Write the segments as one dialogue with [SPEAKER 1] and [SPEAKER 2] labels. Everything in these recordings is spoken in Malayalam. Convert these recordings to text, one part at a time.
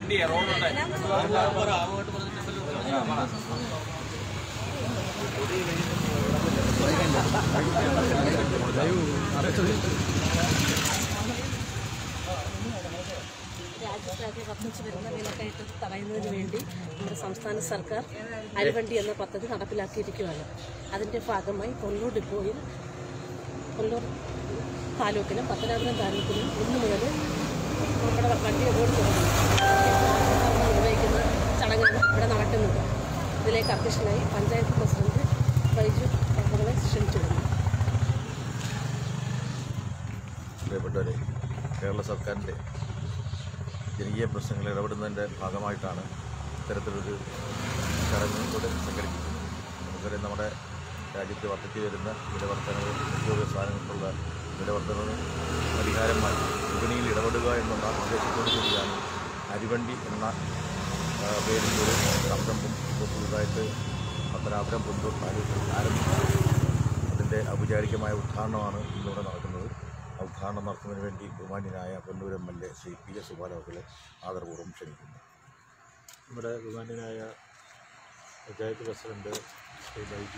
[SPEAKER 1] രാജ്യത്താകെ വർദ്ധിച്ചു വരുന്ന വിലക്കയറ്റം തടയുന്നതിന് വേണ്ടി നമ്മുടെ സംസ്ഥാന സർക്കാർ അരിവണ്ടി എന്ന പദ്ധതി നടപ്പിലാക്കിയിരിക്കുകയാണ് അതിൻ്റെ ഭാഗമായി കൊല്ലൂർ ഡിപ്പോയിൽ കൊല്ലൂർ താലൂക്കിലും പത്തനാപുരം താലൂക്കിലും ഇന്ന് മുതൽ നമ്മുടെ വണ്ടി ഓടി തുടങ്ങി നിർവഹിക്കുന്ന ചടങ്ങാണ് ഇവിടെ നടക്കുന്നത് ഇതിലേക്ക് അധ്യക്ഷനായി പഞ്ചായത്ത് പ്രസിഡന്റ് ബൈജു അവരെ ക്ഷണിച്ചിരുന്നു
[SPEAKER 2] പ്രിയപ്പെട്ടവരെ കേരള സർക്കാരിൻ്റെ ജനകീയ പ്രശ്നങ്ങളിൽ ഇടപെടുന്നതിൻ്റെ ഭാഗമായിട്ടാണ് ഇത്തരത്തിലൊരു ചടങ്ങ് ഇവിടെ സംഘടിപ്പിക്കുന്നത് നമുക്കറിയാം നമ്മുടെ രാജ്യത്ത് വർദ്ധിച്ചു വരുന്ന വിലവർദ്ധനവ് നിത്യോപയോഗ സാധനങ്ങൾക്കുള്ള വിലവർദ്ധനവ് പരിഹാരം മാറ്റി വിപണിയിൽ ഇടപെടുക എന്നുള്ള ഉദ്ദേശത്തോടു കൂടിയാണ് അരിവണ്ടി എന്ന ആ, പേരിൽ ഒരു സംരംഭം ഇപ്പോൾ പുതുതായിട്ട് പത്തനാപുരം പുന്തൂർ താലൂക്കിൽ ആരംഭിച്ചു അതിൻ്റെ ഔപചാരികമായ ഉദ്ഘാടനമാണ് ഇന്നിവിടെ നടക്കുന്നത് ആ ഉദ്ഘാടനം നടത്തുന്നതിന് വേണ്ടി ബഹുമാന്യനായ Kollur M L A Shri P S സുബാലോകളെ ആദരപൂർവ്വം ക്ഷണിക്കുന്നു
[SPEAKER 3] നമ്മുടെ ബഹുമാന്യനായ പഞ്ചായത്ത് പ്രസിഡന്റ് ശ്രീ ബൈജു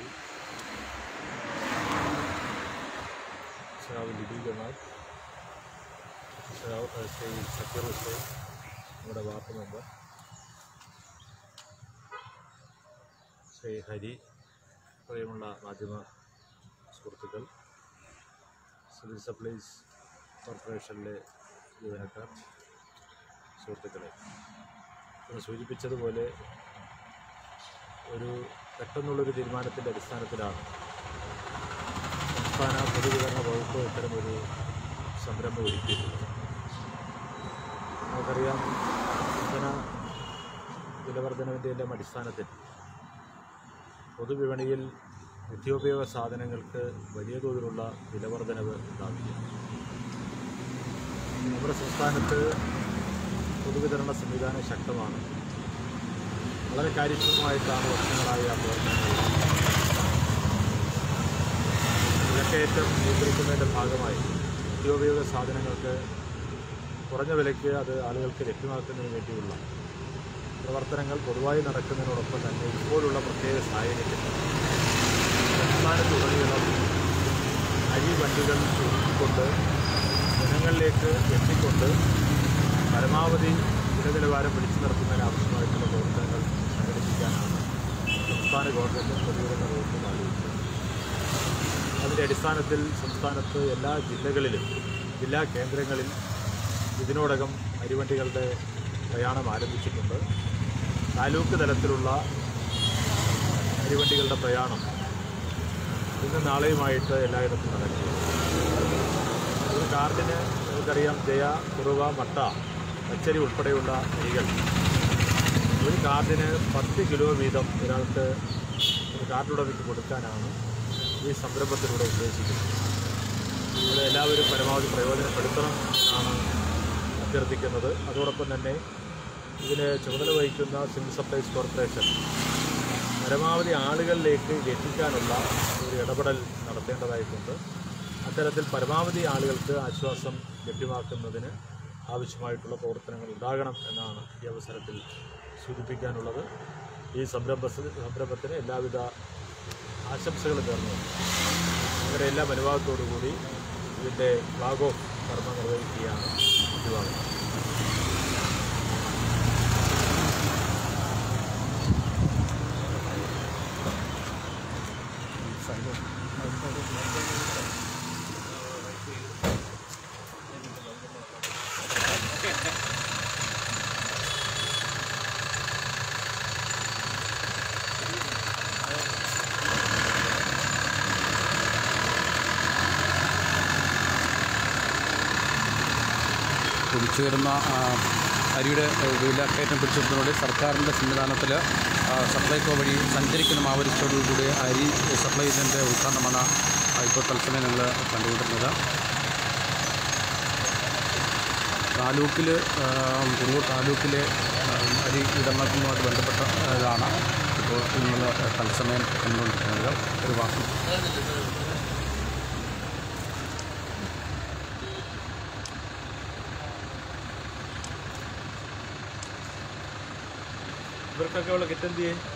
[SPEAKER 3] ശ്രാവ് ലിബി ജമാൽ ശ്രാവ് ഏഹ് ശ്രീ സക്കീർ ഹുസൈൻ നമ്മുടെ വാർഡ് മെമ്പർ ശ്രീ ഹരി പ്രിയമുള്ള മാധ്യമ സുഹൃത്തുക്കൾ സിവിൽ സപ്ലൈസ് കോർപ്പറേഷനിലെ ജീവനക്കാർ സുഹൃത്തുക്കളെ ഒന്ന് സൂചിപ്പിച്ചതുപോലെ ഒരു പെട്ടെന്നുള്ളൊരു തീരുമാനത്തിൻ്റെ അടിസ്ഥാനത്തിലാണ് സംസ്ഥാന പൊതുവിതരണ വകുപ്പ് ഇത്തരമൊരു സംരംഭം ഒരുക്കിയിട്ടുള്ളത് നമുക്കറിയാം ഇന്ധന വിലവർദ്ധനവിൻ്റെ എല്ലാം അടിസ്ഥാനത്തിൽ പൊതുവിപണിയിൽ നിത്യോപയോഗ സാധനങ്ങൾക്ക് വലിയ തോതിലുള്ള വിലവർദ്ധനവ് ഉണ്ടാവുകയാണ് നമ്മുടെ സംസ്ഥാനത്ത് പൊതുവിതരണ സംവിധാനം ശക്തമാണ് വളരെ കാര്യക്ഷമമായിട്ടാണ് വർഷങ്ങളായി ആ പ്രവർത്തനങ്ങൾ വിലക്കയറ്റം നിയന്ത്രിക്കുന്നതിൻ്റെ ഭാഗമായി നിത്യോപയോഗ സാധനങ്ങൾക്ക് കുറഞ്ഞ വിലയ്ക്ക് അത് ആളുകൾക്ക് ലഭ്യമാക്കുന്നതിന് വേണ്ടിയുള്ള പ്രവർത്തനങ്ങൾ പൊതുവായി നടക്കുന്നതിനോടൊപ്പം തന്നെ ഇപ്പോഴുള്ള പ്രത്യേക സാഹചര്യത്തിൽ സംസ്ഥാനത്തുടനീളം അരി വണ്ടികൾ ഒരുക്കിക്കൊണ്ട് ജനങ്ങളിലേക്ക് എത്തിക്കൊണ്ട് പരമാവധി ഗുണനിലവാരം പിടിച്ചു നിർത്തുന്നതിന് ആവശ്യമായിട്ടുള്ള പ്രവർത്തനങ്ങൾ സംഘടിപ്പിക്കാനാണ് സംസ്ഥാന ഗവൺമെൻറ്റും പൊതുവിതരണ വകുപ്പും ആലോചിച്ചത് അതിൻ്റെ അടിസ്ഥാനത്തിൽ സംസ്ഥാനത്ത് എല്ലാ ജില്ലകളിലും ജില്ലാ കേന്ദ്രങ്ങളിൽ ഇതിനോടകം അരിവണ്ടികളുടെ പ്രയാണം ആരംഭിച്ചിട്ടുണ്ട് താലൂക്ക് തലത്തിലുള്ള അരിവണ്ടികളുടെ പ്രയാണം ഇന്ന് നാളെയുമായിട്ട് എല്ലായിടത്തും നടക്കും ഒരു കാർഡിന് നമുക്കറിയാം ജയ കുറുവ മട്ട പച്ചരി ഉൾപ്പെടെയുള്ള അരികൾ ഒരു കാർഡിന് പത്ത് കിലോ വീതം ഒരാൾക്ക് ഒരു കാർഡുടമയ്ക്ക് കൊടുക്കാനാണ് ഈ സംരംഭത്തിലൂടെ ഉദ്ദേശിക്കുന്നത് അത് എല്ലാവരും പരമാവധി പ്രയോജനപ്പെടുത്തണം എന്നാണ് അഭ്യർത്ഥിക്കുന്നത് അതോടൊപ്പം തന്നെ ഇതിന് ചുമതല വഹിക്കുന്ന സിവിൽ സപ്ലൈസ് കോർപ്പറേഷൻ പരമാവധി ആളുകളിലേക്ക് എത്തിക്കാനുള്ള ഒരു ഇടപെടൽ നടത്തേണ്ടതായിട്ടുണ്ട് അത്തരത്തിൽ പരമാവധി ആളുകൾക്ക് ആശ്വാസം ലഭ്യമാക്കുന്നതിന് ആവശ്യമായിട്ടുള്ള പ്രവർത്തനങ്ങൾ ഉണ്ടാകണം എന്നാണ് ഈ അവസരത്തിൽ സൂചിപ്പിക്കാനുള്ളത് ഈ സംരംഭ സംരംഭത്തിന് എല്ലാവിധ ആശംസകളും നേർന്നു അങ്ങനെ എല്ലാം അനുവാദത്തോടുകൂടി ഇതിൻ്റെ ഫ്ലാഗ് ഓഫ് കർമ്മം നിർവഹിക്കുകയാണ് വിഭാഗം
[SPEAKER 4] കുതിച്ചു വരുന്ന ആ, അരിയുടെ വിലക്കയറ്റം പിടിച്ചെടുത്തതോടെ സർക്കാരിൻ്റെ സംവിധാനത്തിൽ സപ്ലൈകോ വഴി സഞ്ചരിക്കുന്ന മാവരിച്ചോടുകൂടി അരി സപ്ലൈ ചെയ്തതിൻ്റെ ഉദ്ഘാടനമാണ് ആ, ഇപ്പോൾ തത്സമയം ഞങ്ങൾ കണ്ടുകൊണ്ടിരുന്നത് താലൂക്കിൽ കുറുവൂർ താലൂക്കിലെ ആ, അരി വിതരണത്തിനുമായിട്ട് ബന്ധപ്പെട്ട ഇതാണ് ഇപ്പോൾ നിങ്ങൾ തത്സമയം കണ്ടുകൊണ്ടിരിക്കുന്നത് ഒരു വാസം
[SPEAKER 3] ഇവർക്കൊക്കെ ഉള്ള കിറ്റ് എന്ത് ചെയ്യും